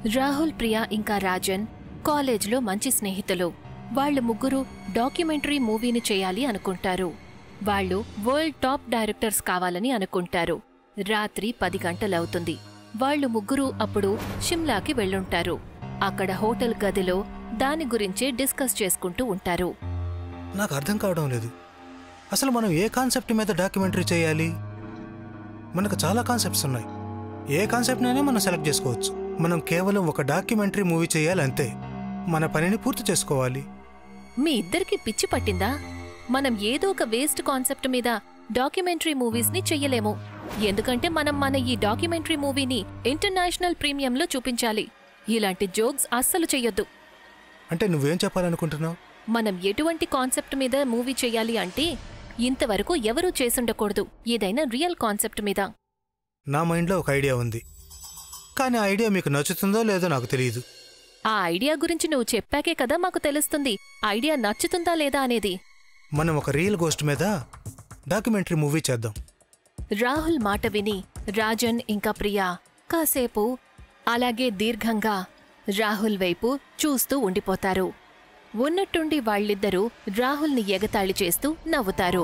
రాహుల్ ప్రియా ఇంకా రాజన్ కాలేజ్లో మంచి స్నేహితులు వాళ్ళు ముగ్గురు డాక్యుమెంటరీ మూవీని చేయాలి అనుకుంటారు వాళ్ళు వరల్డ్ టాప్ డైరెక్టర్స్ కావాలని అనుకుంటారు రాత్రి పది గంటలవుతుంది వాళ్ళు ముగ్గురు అప్పుడు షిమ్లాకి వెళ్ళుంటారు అక్కడ హోటల్ గదిలో దాని గురించే డిస్కస్ చేసుకుంటూ ఉంటారు నాకు అర్థం కావడం లేదు అసలు మనం ఏ కాన్సెప్ట్ మీద డాక్యుమెంటరీ చేయాలి మనకు చాలా కాన్సెప్ట్స్ ఉన్నాయి ఏ కాన్సెప్ట్నైనా మనం సెలెక్ట్ చేసుకోవచ్చు మనం కేవలం ఒక డాక్యుమెంటరీ మూవీ చేయాలి అంతే మన పనిని పూర్తి చేసుకోవాలి మీ ఇద్దరికి పిచ్చి పట్టిందా మనం ఏదో ఒక వేస్ట్ కాన్సెప్ట్ మీద డాక్యుమెంటరీ మూవీస్ ని చెయ్యలేము ఎందుకంటే మనం మన ఈ డాక్యుమెంటరీ మూవీని ఇంటర్నేషనల్ ప్రీమియంలో చూపించాలి ఇలాంటి జోక్స్ అస్సలు చెయ్యొద్దు అంటే నువ్వేం చెప్పాలనుకుంటున్నావు మనం ఎటువంటి కాన్సెప్ట్ మీద మూవీ చెయ్యాలి అంటే ఇంతవరకు ఎవరూ చేసుండకూడదు ఏదైనా రియల్ కాన్సెప్ట్ మీద నా మైండ్లో ఒక ఐడియా ఉంది కానీ ఆ ఐడియా మీకు నచ్చుతుందో లేదో నాకు తెలియదు ఆ ఐడియా గురించి నువ్వు చెప్పాకే కదా మాకు తెలుస్తుంది ఐడియా నచ్చుతుందా లేదా అనేది మనం ఒక రియల్ గోస్ట్ మీద డాక్యుమెంటరీ మూవీ చేద్దాం రాహుల్ మాట విని రాజన్ ఇంకా ప్రియా కాసేపు అలాగే దీర్ఘంగా రాహుల్ వైపు చూస్తూ ఉండిపోతారు ఉన్నట్టుండి వాళ్ళిద్దరూ రాహుల్ని ఎగతాళి చేస్తూ నవ్వుతారు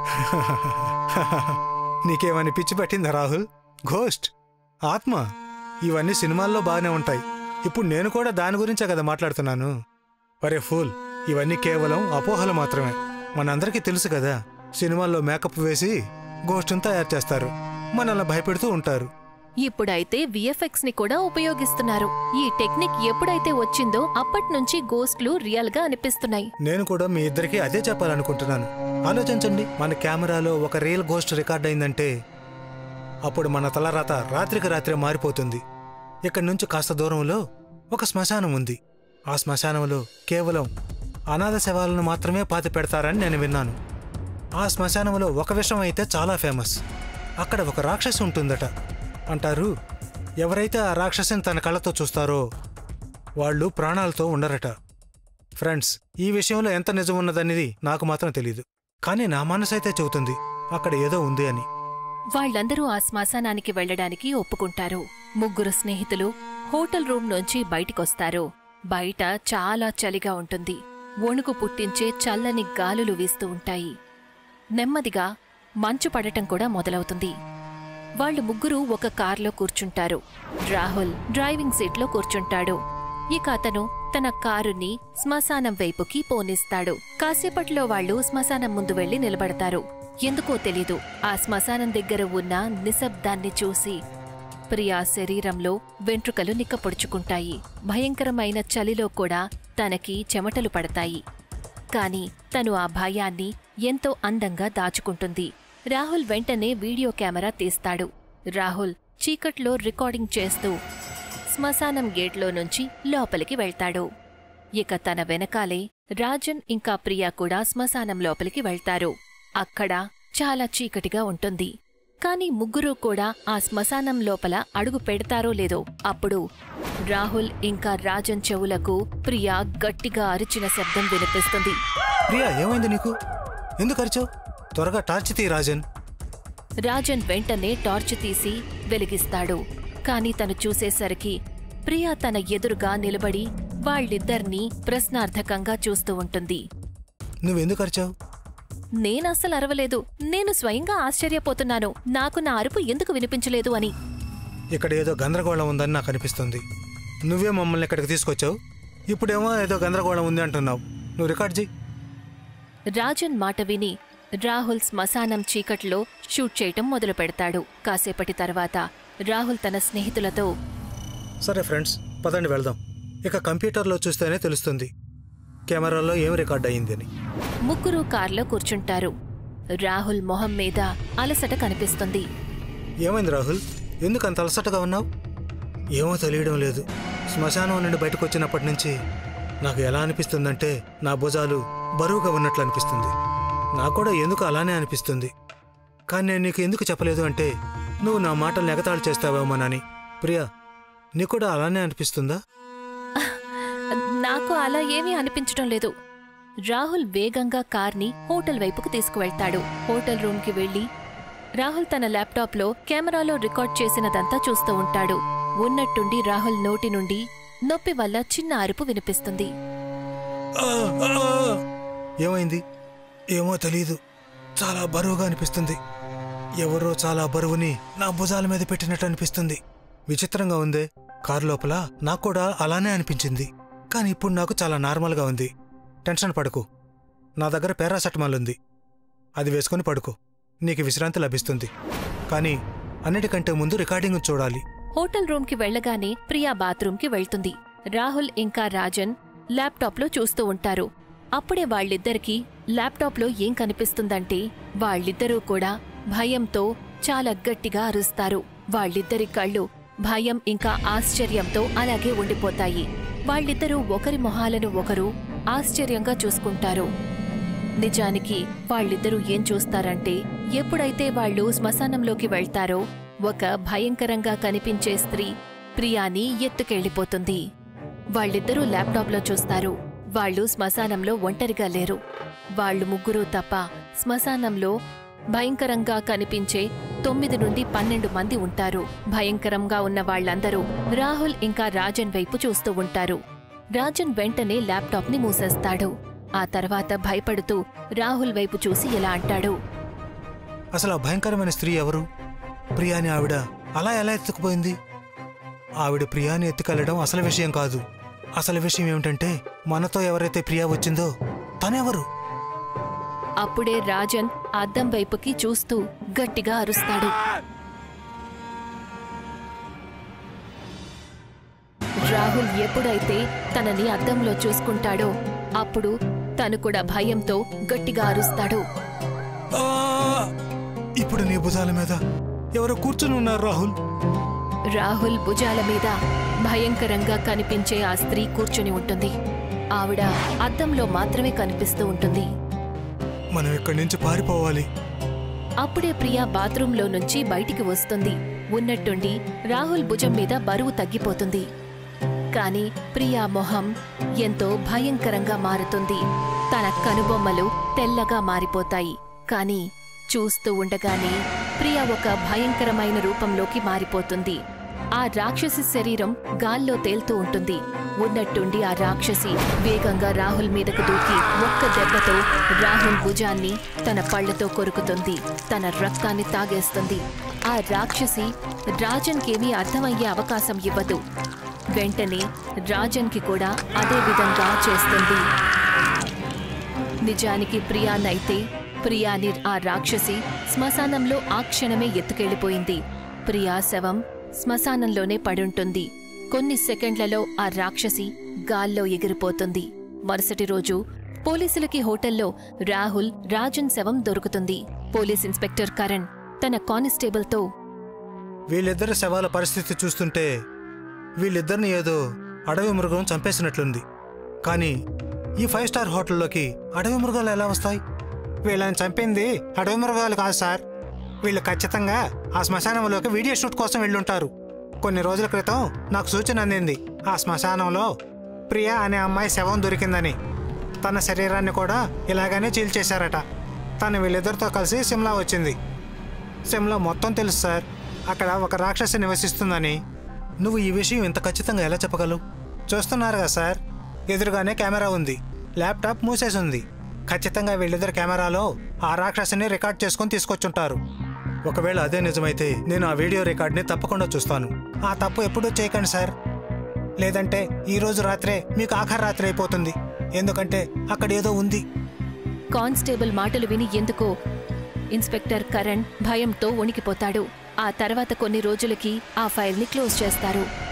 నీకేమని పిచ్చి పట్టిందా రాహుల్ ఘోస్ట్ ఆత్మ ఇవన్నీ సినిమాల్లో బాగానే ఉంటాయి ఇప్పుడు నేను కూడా దాని గురించే కదా మాట్లాడుతున్నాను వరే ఫూల్ ఇవన్నీ కేవలం అపోహలు మాత్రమే మనందరికీ తెలుసు కదా సినిమాల్లో మేకప్ వేసి గోస్ట్ని తయారు చేస్తారు మనల్ని భయపెడుతూ ఉంటారు ఇప్పుడైతే విఎఫ్ఎక్స్ ని కూడా ఉపయోగిస్తున్నారు ఈ టెక్నిక్ ఎప్పుడైతే వచ్చిందో అప్పట్నుంచి గోస్ట్లు రియల్ గా అనిపిస్తున్నాయి నేను కూడా మీ ఇద్దరికి అదే చెప్పాలనుకుంటున్నాను ఆలోచించండి మన కెమెరాలో ఒక రియల్ గోస్ట్ రికార్డ్ అయిందంటే అప్పుడు మన తలరాత రాత్రికి రాత్రే మారిపోతుంది ఇక్కడి నుంచి కాస్త దూరంలో ఒక శ్మశానం ఉంది ఆ శ్మశానంలో కేవలం అనాథ శవాలను మాత్రమే పాతి పెడతారని నేను విన్నాను ఆ శ్మశానంలో ఒక విషయం అయితే చాలా ఫేమస్ అక్కడ ఒక రాక్షసి ఉంటుందట అంటారు ఎవరైతే ఆ రాక్షసిని తన కళ్ళతో చూస్తారో వాళ్ళు ప్రాణాలతో ఉండరట ఫ్రెండ్స్ ఈ విషయంలో ఎంత నిజం ఉన్నదనేది నాకు మాత్రం తెలియదు కానీ నా మనసైతే చెబుతుంది అక్కడ ఏదో ఉంది అని వాళ్ళందరూ ఆ శ్మశానానికి వెళ్ళడానికి ఒప్పుకుంటారు ముగ్గురు స్నేహితులు హోటల్ రూమ్ నుంచి బయటికొస్తారు బయట చాలా చలిగా ఉంటుంది వణుకు పుట్టించే చల్లని గాలులు వీస్తూ ఉంటాయి నెమ్మదిగా మంచు పడటం కూడా మొదలవుతుంది వాళ్ళు ముగ్గురు ఒక కార్లో కూర్చుంటారు రాహుల్ డ్రైవింగ్ సీట్లో కూర్చుంటాడు ఇక అతను తన కారుని శ్మశానం వైపుకి పోనిస్తాడు కాసేపట్లో వాళ్ళు శ్మశానం ముందు వెళ్లి నిలబడతారు ఎందుకో తెలీదు ఆ శ్మశానం దగ్గర ఉన్న నిశ్శబ్దాన్ని చూసి ప్రియా శరీరంలో వెంట్రుకలు నిక్కపొడుచుకుంటాయి భయంకరమైన చలిలో కూడా తనకి చెమటలు పడతాయి కాని తను ఆ భయాన్ని ఎంతో అందంగా దాచుకుంటుంది రాహుల్ వెంటనే వీడియో కెమెరా తీస్తాడు రాహుల్ చీకట్లో రికార్డింగ్ చేస్తూ శ్మశానం గేట్లో నుంచి లోపలికి వెళ్తాడు ఇక తన వెనకాలే రాజన్ ఇంకా ప్రియా కూడా శ్మశానం లోపలికి వెళ్తారు అక్కడ చాలా చీకటిగా ఉంటుంది కాని ముగ్గురు కూడా ఆ శ్మశానం లోపల అడుగు పెడతారో లేదో అప్పుడు రాహుల్ ఇంకా రాజన్ చెవులకు ప్రియా గట్టిగా అరిచిన శబ్దం వినిపిస్తుంది ప్రియా ఏమైంది నీకు ఎందుకు అరిచావు త్వరగా టార్చ్ తీ రాజన్ రాజన్ వెంటనే టార్చ్ తీసి వెలిగిస్తాడు కాని తను చూసేసరికి ప్రియా తన ఎదురుగా నిలబడి వాళ్ళిద్దర్నీ ప్రశ్నార్థకంగా చూస్తూ ఉంటుంది నువ్వెందుకు అరిచావు నేనస్సలు అరవలేదు నేను స్వయంగా ఆశ్చర్యపోతున్నాను నాకు నా అరుపు ఎందుకు వినిపించలేదు అని ఇక్కడ ఏదో గందరగోళం ఉందని నాకు అనిపిస్తుంది నువ్వే మమ్మల్ని ఇక్కడికి తీసుకొచ్చావు ఇప్పుడేమో ఏదో గందరగోళం ఉంది అంటున్నావు నువ్వు రికార్డ్ చేయి రాజన్ మాట విని రాహుల్ శ్మశానం చీకట్లో షూట్ చేయటం మొదలు పెడతాడు కాసేపటి తర్వాత రాహుల్ తన స్నేహితులతో సరే ఫ్రెండ్స్ పదండి వెళ్దాం ఇక కంప్యూటర్లో చూస్తేనే తెలుస్తుంది కెమెరాలో ఏం రికార్డ్ అయ్యింది అని ముగ్గురు కార్లో కూర్చుంటారు రాహుల్ మొహం మీద అలసట కనిపిస్తుంది ఏమైంది రాహుల్ ఎందుకు అంత అలసటగా ఉన్నావు ఏమో తెలియడం లేదు శ్మశానం నుండి బయటకు వచ్చినప్పటి నుంచి నాకు ఎలా అనిపిస్తుందంటే నా భుజాలు బరువుగా ఉన్నట్లు అనిపిస్తుంది నాకు కూడా ఎందుకు అలానే అనిపిస్తుంది కానీ నేను నీకు ఎందుకు చెప్పలేదు అంటే నువ్వు నా మాటల్ని ఎగతాళి చేస్తావేమోనని ప్రియా నీకు కూడా అలానే అనిపిస్తుందా నాకు అలా ఏమీ అనిపించడం లేదు రాహుల్ వేగంగా కార్ని హోటల్ వైపుకు తీసుకువెళ్తాడు హోటల్ రూమ్కి వెళ్లి రాహుల్ తన ల్యాప్టాప్లో కెమెరాలో రికార్డ్ చేసినదంతా చూస్తూ ఉంటాడు ఉన్నట్టుండి రాహుల్ నోటి నుండి నొప్పి వల్ల చిన్న అరుపు వినిపిస్తుంది ఆ, ఆ! ఏమైంది ఏమో తెలీదు చాలా బరువుగా అనిపిస్తుంది ఎవరో చాలా బరువుని నా భుజాల మీద పెట్టినట్టు అనిపిస్తుంది విచిత్రంగా ఉందే కారు లోపల నాకు కూడా అలానే అనిపించింది కానీ ఇప్పుడు నాకు చాలా నార్మల్గా ఉంది టెన్షన్ పడకు నా దగ్గర పారాసెటమాల్ ఉంది అది వేసుకొని పడుకో నీకు విశ్రాంతి లభిస్తుంది కానీ అన్నిటికంటే ముందు రికార్డింగ్ చూడాలి హోటల్ రూమ్కి వెళ్ళగానే ప్రియా బాత్రూంకి వెళ్తుంది రాహుల్ ఇంకా రాజన్ ల్యాప్టాప్లో చూస్తూ ఉంటారు అప్పుడే వాళ్ళిద్దరికీ ల్యాప్టాప్లో ఏం కనిపిస్తుందంటే వాళ్ళిద్దరూ కూడా భయంతో చాలా గట్టిగా అరుస్తారు వాళ్ళిద్దరి కళ్ళు భయం ఇంకా ఆశ్చర్యంతో అలాగే ఉండిపోతాయి వాళ్ళిద్దరూ ఒకరి మొహాలను ఒకరు ఆశ్చర్యంగా చూసుకుంటారు నిజానికి వాళ్ళిద్దరూ ఏం చూస్తారంటే ఎప్పుడైతే వాళ్ళు శ్మశానంలోకి వెళ్తారో ఒక భయంకరంగా కనిపించే స్త్రీ ప్రియాని ఎత్తుకెళ్లిపోతుంది వాళ్ళిద్దరూ ల్యాప్టాప్లో చూస్తారు వాళ్ళు శ్మశానంలో ఒంటరిగా లేరు వాళ్ళు ముగ్గురు తప్ప శ్మశానంలో భయంకరంగా కనిపించే తొమ్మిది నుండి పన్నెండు మంది ఉంటారు భయంకరంగా ఉన్న వాళ్ళందరూ రాహుల్ ఇంకా రాజన్ వైపు చూస్తూ ఉంటారు రాజన్ వెంటనే ల్యాప్టాప్ని మూసేస్తాడు ఆ తర్వాత భయపడుతూ రాహుల్ వైపు చూసి ఇలా అంటాడు అసలు ఆ భయంకరమైన స్త్రీ ఎవరు ప్రియాని ఆవిడ అలా ఎలా ఎత్తుకుపోయింది ఆవిడ ప్రియాని ఎత్తుకెళ్లడం అసలు విషయం కాదు అసలు విషయం ఏమిటంటే మనతో ఎవరైతే ప్రియా వచ్చిందో తనెవరు అప్పుడే రాజన్ అద్దం వైపుకి చూస్తూ గట్టిగా అరుస్తాడు రాహుల్ ఎప్పుడైతే తనని అద్దంలో చూసుకుంటాడో అప్పుడు తను కూడా భయంతో గట్టిగా అరుస్తాడు ఆ! ఇప్పుడు నీ భుజాల మీద ఎవరో కూర్చుని ఉన్నారు రాహుల్ రాహుల్ భుజాల మీద భయంకరంగా కనిపించే ఆ స్త్రీ కూర్చుని ఉంటుంది ఆవిడ అద్దంలో మాత్రమే కనిపిస్తూ ఉంటుంది మనం ఇక్కడి నుంచి పారిపోవాలి అప్పుడే ప్రియా బాత్రూంలో నుంచి బయటికి వస్తుంది ఉన్నట్టుండి రాహుల్ భుజం మీద బరువు తగ్గిపోతుంది కాని ప్రియా మొహం ఎంతో భయంకరంగా మారుతుంది తన కనుబొమ్మలు తెల్లగా మారిపోతాయి కాని చూస్తూ ఉండగానే ప్రియా ఒక భయంకరమైన రూపంలోకి మారిపోతుంది ఆ రాక్షసి శరీరం గాల్లో తేల్తూ ఉంటుంది ఉన్నట్టుండి ఆ రాక్షసి వేగంగా రాహుల్ మీదకు దూకి ఒక్క దెబ్బతో రాహుల్ భుజాన్ని తన పళ్లతో కొరుకుతుంది తన రక్తాన్ని తాగేస్తుంది ఆ రాక్షసి రాజన్కేమీ అర్థమయ్యే అవకాశం ఇవ్వదు వెంటనే రాజన్కి కూడా అదే విధంగా చేస్తుంది నిజానికి ప్రియానైతే ప్రియాని ఆ రాక్షసి శ్మశానంలో ఆ క్షణమే ఎత్తుకెళ్లిపోయింది ప్రియా శవం శ్మశానంలోనే పడుంటుంది కొన్ని సెకండ్లలో ఆ రాక్షసి గాల్లో ఎగిరిపోతుంది మరుసటి రోజు పోలీసులకి హోటల్లో రాహుల్ రాజన్ శవం దొరుకుతుంది పోలీస్ ఇన్స్పెక్టర్ కరణ్ తన కానిస్టేబుల్తో వీళ్ళిద్దరి శవాల పరిస్థితి చూస్తుంటే వీళ్ళిద్దరిని ఏదో అడవి మృగం చంపేసినట్లుంది కానీ ఈ ఫైవ్ స్టార్ హోటల్లోకి అడవి మృగాలు ఎలా వస్తాయి వీళ్ళని చంపింది అడవి మృగాలు కాదు సార్ వీళ్ళు ఖచ్చితంగా ఆ శ్మశానంలోకి వీడియో షూట్ కోసం వెళ్ళుంటారు కొన్ని రోజుల క్రితం నాకు సూచన అందింది ఆ శ్మశానంలో ప్రియా అనే అమ్మాయి శవం దొరికిందని తన శరీరాన్ని కూడా ఇలాగనే చీల్చేశారట తను వీళ్ళిద్దరితో కలిసి సిమ్లా వచ్చింది సిమ్లా మొత్తం తెలుసు సార్ అక్కడ ఒక రాక్షసి నివసిస్తుందని నువ్వు ఈ విషయం ఇంత ఖచ్చితంగా ఎలా చెప్పగలవు చూస్తున్నారు కదా సార్ ఎదురుగానే కెమెరా ఉంది ల్యాప్టాప్ మూసేసి ఉంది ఖచ్చితంగా వీళ్ళిద్దరు కెమెరాలో ఆ రాక్షసిని రికార్డ్ చేసుకొని తీసుకొచ్చుంటారు ఒకవేళ అదే నిజమైతే నేను ఆ వీడియో రికార్డ్ని తప్పకుండా చూస్తాను ఆ తప్పు ఎప్పుడూ చేయకండి సార్ లేదంటే ఈ రోజు రాత్రే మీకు ఆఖరి రాత్రి అయిపోతుంది ఎందుకంటే అక్కడ ఏదో ఉంది కానిస్టేబుల్ మాటలు విని ఎందుకో ఇన్స్పెక్టర్ కరణ్ భయంతో వణికిపోతాడు ఆ తర్వాత కొన్ని రోజులకి ఆ ఫైల్ని క్లోజ్ చేస్తారు